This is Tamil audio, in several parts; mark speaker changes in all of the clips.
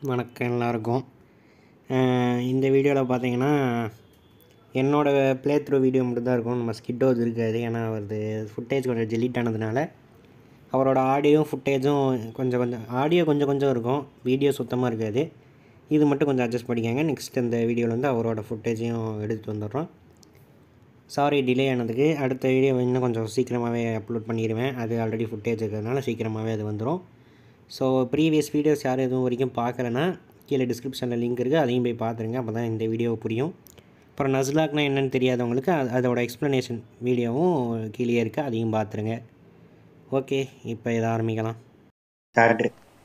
Speaker 1: வணக்கம் எல்லாருக்கும் அஹ் இந்த வீடியோவில் பார்த்தீங்கன்னா என்னோடய ப்ளே த்ரூ வீடியோ மட்டும் தான் இருக்கும் நம்ம ஸ்கிட்டோஸ் இருக்காது ஏன்னா அவரது ஃபுட்டேஜ் கொஞ்சம் delete ஆனதுனால அவரோட ஆடியோ ஃபுட்டேஜும் கொஞ்சம் கொஞ்சம் ஆடியோ கொஞ்சம் கொஞ்சம் இருக்கும் வீடியோ சுத்தமாக இருக்காது இது மட்டும் கொஞ்சம் அட்ஜஸ்ட் பண்ணிக்கோங்க நெக்ஸ்ட் இந்த வீடியோவில் வந்து அவரோட ஃபுட்டேஜையும் எடுத்துகிட்டு வந்துடுறோம் சாரி டிலே ஆனதுக்கு அடுத்த வீடியோ இன்னும் கொஞ்சம் சீக்கிரமாகவே அப்லோட் பண்ணிடுவேன் அது ஆல்ரெடி ஃபுட்டேஜ் இருக்கிறதுனால சீக்கிரமாகவே அது வந்துடும் ஸோ ப்ரீவியஸ் வீடியோஸ் யாரும் எதுவும் வரைக்கும் பார்க்கலன்னா கீழே டிஸ்கிரிப்ஷனில் லிங்க் இருக்குது அதையும் போய் பார்த்துருங்க அப்போ தான் இந்த வீடியோ புரியும் அப்புறம் நஸ்லாக்னா என்னன்னு தெரியாதவங்களுக்கு அது அதோட எக்ஸ்ப்ளனேஷன் வீடியோவும் கீழே இருக்குது அதையும் பார்த்துருங்க ஓகே இப்போ இதை ஆரம்பிக்கலாம் ஸ்டார்ட்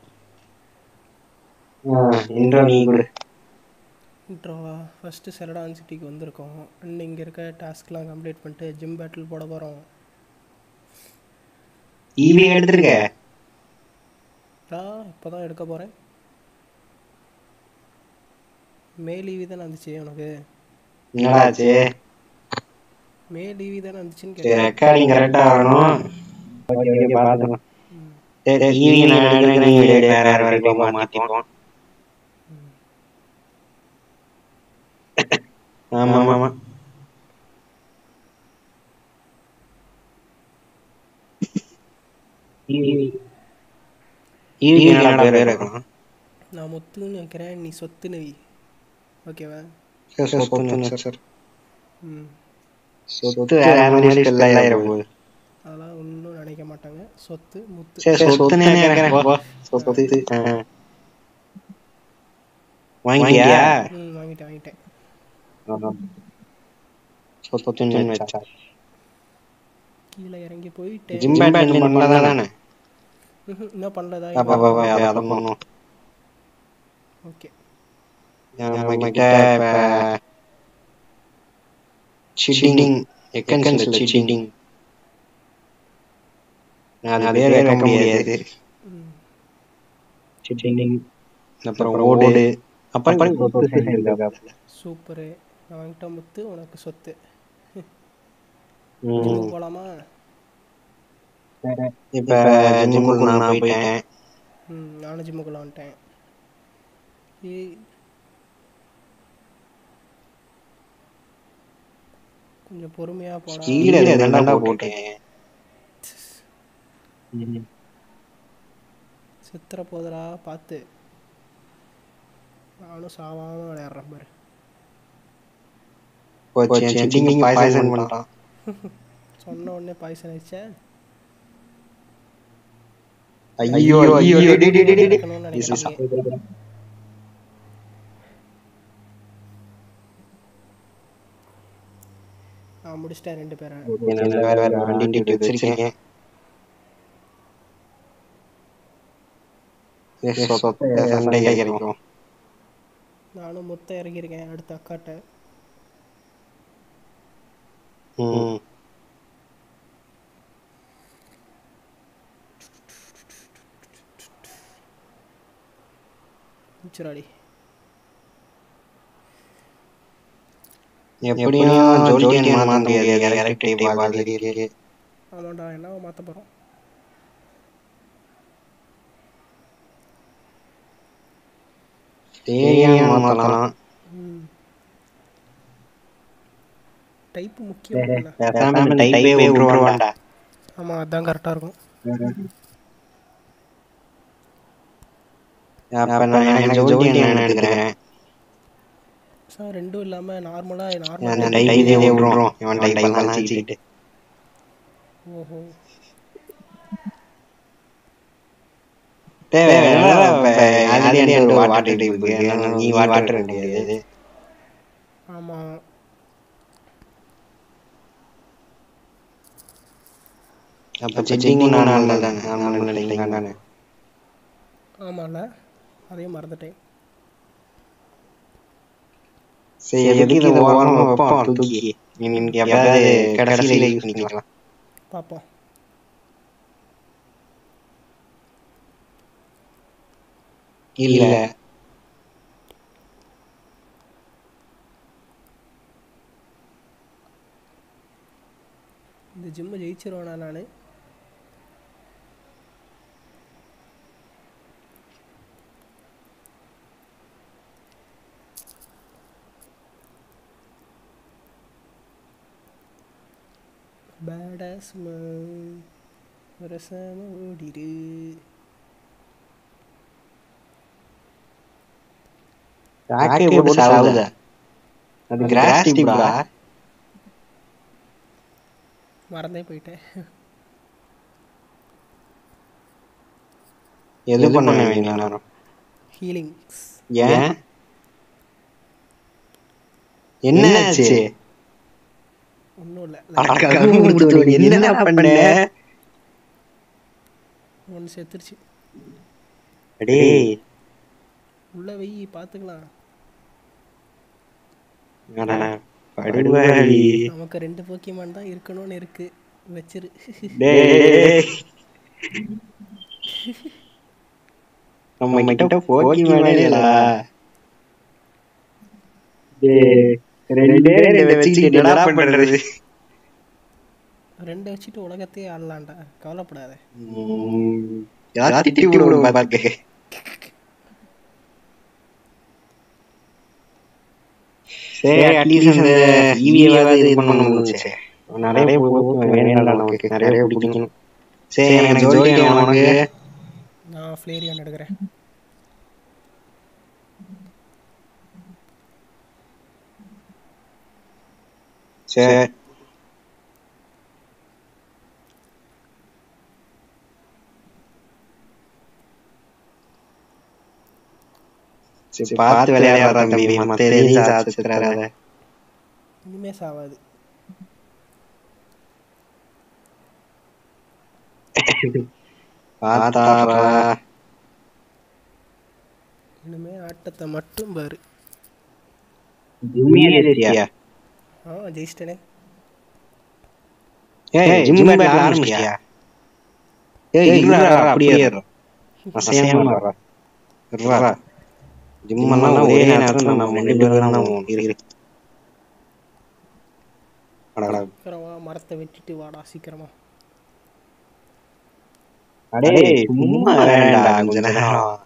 Speaker 1: இன்ட்ரோ நீ கொடு
Speaker 2: இன்ட்ரோவா ஃபஸ்ட்டு செலடான் சிட்டிக்கு வந்திருக்கோம் அண்ட் இங்கே இருக்க டாஸ்க்லாம் கம்ப்ளீட் பண்ணிட்டு ஜிம் பேட்டில் போட போகிறோம்
Speaker 1: ஈவி எடுத்துருக்க
Speaker 2: நான் இப்போ தான் எடுக்க போகிறேன் மே லீவி தானே வந்துச்சு உனக்கு
Speaker 1: என்னடாச்சு
Speaker 2: மே லீவி தானே வந்துச்சுன்னு
Speaker 1: சரி
Speaker 2: கேட்டேன்
Speaker 1: ரெக்கார்டிங் கரெக்டாக ஆகணும் ஓகே ஓகே பார்த்துக்கலாம் சரி ஈவி நான் எடுக்கிறேன் நீ எடு, வேற வேற வரைக்கும் மாற்றிப்போம் ஆமாம் ஆமாம் ஈவி என்னடா பேர் வைக்கலாம்
Speaker 2: நான் முத்துன்னு வைக்கிறேன் நீ சொத்துன்னு வை ஓகேவா
Speaker 1: சார் சொத்து சார்
Speaker 2: ம்
Speaker 1: சொத்து வேற மாதிரி ஸ்பெல் போகுது
Speaker 2: அதெல்லாம் ஒன்றும் நினைக்க மாட்டாங்க சொத்து முத்து
Speaker 1: சரி சொத்துனே நினைக்கிறேன் போ. சொத்து ஆ. வாங்கிட்டியா
Speaker 2: ம் வாங்கிட்டேன் வாங்கிட்டேன்
Speaker 1: சொத்துன்னு வச்சா
Speaker 2: கீழே இறங்கி போயிட்டு
Speaker 1: ஜிம் பேட் பண்ணதானே
Speaker 2: ம்ஹும், இன்னும் பண்ணலதா
Speaker 1: அப்பா அப்பா அதை பண்ணும்
Speaker 2: ஓகே
Speaker 1: நம்ம கிட்ட இப்ப சீட்டிங் எக்கன்ஸ்ல சீட்டிங் அது பேர் வைக்க முடியாது
Speaker 2: ம்
Speaker 1: சீட்டிங் அப்புறம் ஓடு அப்புறம்
Speaker 2: சூப்பரு நான் வாங்கிட்ட முத்து உனக்கு சொத்து
Speaker 1: ம்.
Speaker 2: ஜிம்முக்கு போகலாமா
Speaker 1: இப்ப ஜிம்முக்கு நான் போயிட்டேன்
Speaker 2: ம் நானும் ஜிம்முக்குள்ள வந்துட்டேன் ஏய் கொஞ்சம் பொறுமையாக போடா
Speaker 1: கீழே ரெண்டாண்டா போட்டேன்
Speaker 2: சித்திர போதரா பார்த்து நானும் சாவாமல் விளையாடுறேன் பாரு
Speaker 1: போச்சு சீட்டிங் பாய்சன் பண்ணிட்டான்
Speaker 2: சொன்ன உடனே பாய்சன் ஆயிடுச்சா
Speaker 1: ஐயோ ஐயோ டி டி டி டி
Speaker 2: இருக்கணும்னு நினைக்கிறீங்க நான் முடிச்சிட்டேன் ரெண்டு பேரை
Speaker 1: நல்ல வேற வேற வண்டி டியூட்டி வச்சிருக்கீங்க சண்டை கிடைக்கும்
Speaker 2: நானும் மொத்தம் இறங்கியிருக்கேன் அடுத்த அக்காட்ட
Speaker 1: ம்
Speaker 2: மிச்சராடி
Speaker 1: எப்படியும் ஜோலியன் மாத்த முடியாது கேரக்டர் ஆல்ரெடி இருக்கு
Speaker 2: ஆமாண்டா என்ன மாற்ற போகிறோம்
Speaker 1: தேரியான் மாத்தலாம்
Speaker 2: ம் டைப்பு முக்கியம் இல்லை
Speaker 1: பேசாம டைப்பே விட்டுருவான்டா
Speaker 2: ஆமாம் அதான் கரெக்டாக இருக்கும்
Speaker 1: அப்ப நான் எனக்கு ஜோலியன் எடுக்கிறேன்
Speaker 2: சார் ரெண்டும் இல்லாமல் நார்மலாக நார்மல்
Speaker 1: அந்த டைப்பே விட்டுருவோம் இவன் டைப் எல்லாம் வச்சுக்கிட்டு
Speaker 2: ஓஹோ
Speaker 1: தேவை ஆல்ரெடி எனக்கு வாட்டர் டைப் இருக்கு நீ வாட்டர் முடியாது
Speaker 2: ஆமாம்
Speaker 1: அப்ப செட்டிங் நான் நல்லதானே நான் நினைக்கிறேன் தானே
Speaker 2: ஆமாம்ல அதையும் மறந்துட்டேன்
Speaker 1: சரி எதுக்கு இதை ஓரமா வைப்போம் தூக்கி இன்னைக்கு எப்பயாவது கடைசியில யூஸ் பண்ணிக்கலாம்
Speaker 2: பார்ப்போம்
Speaker 1: இல்ல
Speaker 2: இந்த ஜிம்மை ஜெயிச்சிருவேனா நான் பேடாஸ் வரசாம ஓடிடு
Speaker 1: ராக்கே போட்டு சாவுத அது கிராஸ் டீம்டா
Speaker 2: மறந்தே போயிட்டேன்
Speaker 1: எது பண்ண வேண்டிய
Speaker 2: ஹீலிங்ஸ்
Speaker 1: ஏன் என்னாச்சு
Speaker 2: ஒன்றும் இல்லை
Speaker 1: என்ன பண்ண
Speaker 2: ஒன்று செத்துருச்சு
Speaker 1: டேய்
Speaker 2: உள்ள வெயி பார்த்துக்கலாம்
Speaker 1: அடா, படுவாவி
Speaker 2: நமக்கு ரெண்டு போக்கியமான் தான் இருக்கணும்னு இருக்கு வச்சிரு
Speaker 1: டேய் நம்ம கிட்ட போக்கிமானே இல்லடா டேய் ரெண்டே ரெண்டு வச்சுக்கிட்டு என்னடா பண்றது
Speaker 2: ரெண்டு வச்சுட்டு உலகத்தையே ஆடலாம்டா கவலைப்படாத
Speaker 1: ம், ஏதாவது திட்டி விடுவோம் பாத்துக்க சரி அட்லீஸ்ட் அந்த ஈவியாவது இது பண்ண முடிஞ்சுச்சு நிறைய வேண்டாம் நமக்கு நிறைய பிடிக்கணும் சரி எனக்கு ஜோடி உனக்கு
Speaker 2: நான் ஃப்ளேரியான் எடுக்கிறேன்
Speaker 1: சரி சரி பார்த்து விளையாடுறா தம்பி மத்த எதையும் சாதிச்சுறாத
Speaker 2: இனிமே சாவாது
Speaker 1: பார்த்தாரா
Speaker 2: இனிமே ஆட்டத்தை மட்டும் பாரு
Speaker 1: ஜிம்மியா
Speaker 2: ஆ ஜெயிச்சிட்டனே
Speaker 1: ஏய் ஜிம் பேட்ல ஆரம்பிச்சியா ஏய் இருடா அப்படியே இரு அசையாம இருடா இருடா ஜிம் எல்லாம் ஒரே நேரத்துல நம்ம ரெண்டு பேரும் தான் போகணும். இரு இரு அடடா.
Speaker 2: சீக்கிரம் வா மரத்தை வெட்டிட்டு வாடா சீக்கிரமா
Speaker 1: அடே சும்மா வேண்டாம் கொஞ்ச நேரம்